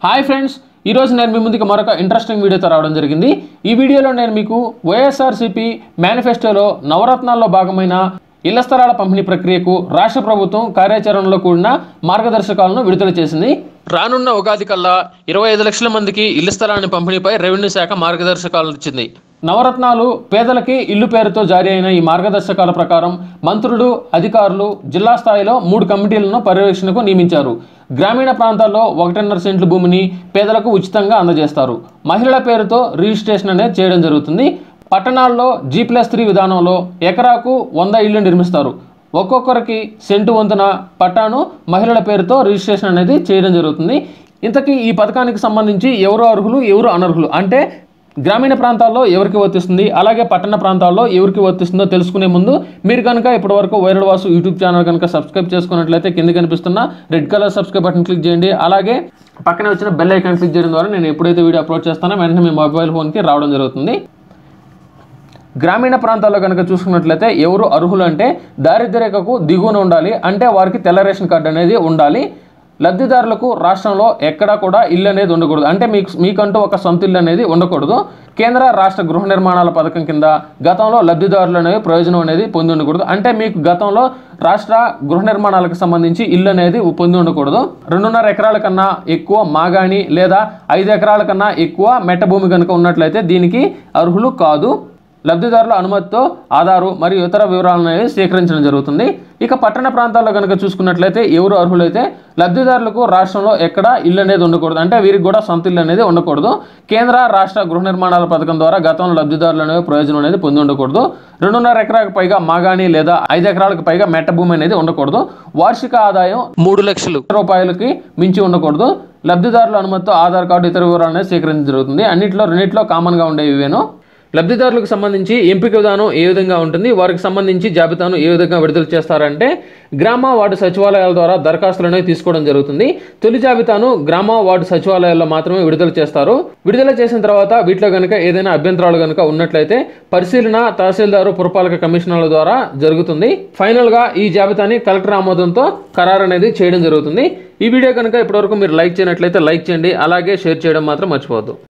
hi friends ఈరోజు నేను మీ ముందుకు మరొక ఇంట్రెస్టింగ్ వీడియోతో రావడం జరిగింది ఈ వీడియోలో నేను మీకు వైఎస్ఆర్సీపీ మేనిఫెస్టోలో నవరత్నాల్లో భాగమైన ఇళ్ల స్థలాల పంపిణీ ప్రక్రియకు రాష్ట్ర ప్రభుత్వం కార్యాచరణలో కూడిన మార్గదర్శకాలను విడుదల చేసింది రానున్న ఉగాది కల్లా ఇరవై ఐదు లక్షల మందికి ఇళ్ల స్థలాన్ని పంపిణీపై రెవెన్యూ శాఖ మార్గదర్శకాలు ఇచ్చింది నవరత్నాలు పేదలకి ఇల్లు పేరుతో జారీ అయిన ఈ మార్గదర్శకాల ప్రకారం మంత్రులు అధికారులు జిల్లా స్థాయిలో మూడు కమిటీలను పర్యవేక్షణకు నియమించారు గ్రామీణ ప్రాంతాల్లో ఒకటిన్నర సెంట్ల భూమిని పేదలకు ఉచితంగా అందజేస్తారు మహిళల పేరుతో రిజిస్ట్రేషన్ అనేది చేయడం జరుగుతుంది పట్టణాల్లో జీ ప్లస్ త్రీ విధానంలో ఎకరాకు వంద ఇళ్ళు నిర్మిస్తారు ఒక్కొక్కరికి సెంటు వంతున పట్టాను మహిళల పేరుతో రిజిస్ట్రేషన్ అనేది చేయడం జరుగుతుంది ఇంతకీ ఈ పథకానికి సంబంధించి ఎవరు అర్హులు ఎవరు అనర్హులు అంటే గ్రామీణ ప్రాంతాల్లో ఎవరికి వర్తిస్తుంది అలాగే పట్టణ ప్రాంతాల్లో ఎవరికి వర్తిస్తుందో తెలుసుకునే ముందు మీరు కనుక ఇప్పటివరకు వైరల్ వాసు యూట్యూబ్ ఛానల్ కనుక సబ్స్క్రైబ్ చేసుకున్నట్లయితే కింద కనిపిస్తున్న red colour subscribe button click చేయండి అలాగే పక్కనే వచ్చిన బెల్ ఐకాన్ క్లిక్ చేయడం ద్వారా నేను ఎప్పుడైతే వీడియో అప్లోడ్ చేస్తానో వెంటనే మీ మొబైల్ ఫోన్కి రావడం జరుగుతుంది గ్రామీణ ప్రాంతాల్లో కనుక చూసుకున్నట్లయితే ఎవరు అర్హులు అంటే దారిద్ర్య రేఖకు దిగువన ఉండాలి అంటే వారికి తెల్ల రేషన్ కార్డు అనేది ఉండాలి లబ్ధిదారులకు రాష్ట్రంలో ఎక్కడా కూడా ఇల్లు అనేది ఉండకూడదు అంటే మీకు మీకంటూ ఒక సొంత ఇల్లు అనేది ఉండకూడదు కేంద్ర రాష్ట్ర గృహ నిర్మాణాల పథకం కింద గతంలో లబ్ధిదారులు అనేవి ప్రయోజనం అనేది పొంది ఉండకూడదు అంటే మీకు గతంలో రాష్ట్ర గృహ నిర్మాణాలకు సంబంధించి ఇల్లు అనేది పొంది ఉండకూడదు రెండున్నర ఎకరాల కన్నా ఎక్కువ మాగాణి లేదా ఐదు ఎకరాల కన్నా ఎక్కువ మెట్ట భూమి కనుక ఉన్నట్లయితే దీనికి అర్హులు కాదు లబ్ధిదారుల అనుమతితో ఆధారు మరియు ఇతర వివరాలను అనేవి సేకరించడం జరుగుతుంది ఇక పట్టణ ప్రాంతాల్లో కనుక చూసుకున్నట్లయితే ఎవరు అర్హులైతే లబ్ధిదారులకు రాష్ట్రంలో ఎక్కడ ఇల్లు అనేది ఉండకూడదు అంటే వీరికి కూడా సొంత ఇల్లు అనేది ఉండకూడదు కేంద్ర రాష్ట్ర గృహ నిర్మాణాల పథకం ద్వారా గతంలో లబ్ధిదారులు అనేవి ప్రయోజనం అనేది పొంది ఉండకూడదు రెండున్నర ఎకరాలకు పైగా మాగాణి లేదా ఐదు ఎకరాలకు పైగా మెట్ట భూమి అనేది ఉండకూడదు వార్షిక ఆదాయం మూడు లక్షలు రూపాయలకి మించి ఉండకూడదు లబ్ధిదారుల అనుమతితో ఆధార్ కార్డు ఇతర వివరాలు అనేది సేకరించడం జరుగుతుంది అన్నింటిలో రెండిట్లో కామన్గా ఉండేవి ఇవేను లబ్ధిదారులకు సంబంధించి ఎంపిక విధానం ఏ విధంగా ఉంటుంది వారికి సంబంధించి జాబితాను ఏ విధంగా విడుదల చేస్తారంటే గ్రామ వార్డు సచివాలయాల ద్వారా దరఖాస్తులు అనేవి తీసుకోవడం జరుగుతుంది తొలి జాబితాను గ్రామ వార్డు సచివాలయాల్లో మాత్రమే విడుదల చేస్తారు విడుదల చేసిన తర్వాత వీటిలో కనుక ఏదైనా అభ్యంతరాలు కనుక ఉన్నట్లయితే పరిశీలన తహసీల్దారు పురపాలక కమిషనర్ల ద్వారా జరుగుతుంది ఫైనల్గా ఈ జాబితాని కలెక్టర్ ఆమోదంతో ఖరారు అనేది చేయడం జరుగుతుంది ఈ వీడియో కనుక ఇప్పటివరకు మీరు లైక్ చేయనట్లయితే లైక్ చేయండి అలాగే షేర్ చేయడం మాత్రం మర్చిపోవద్దు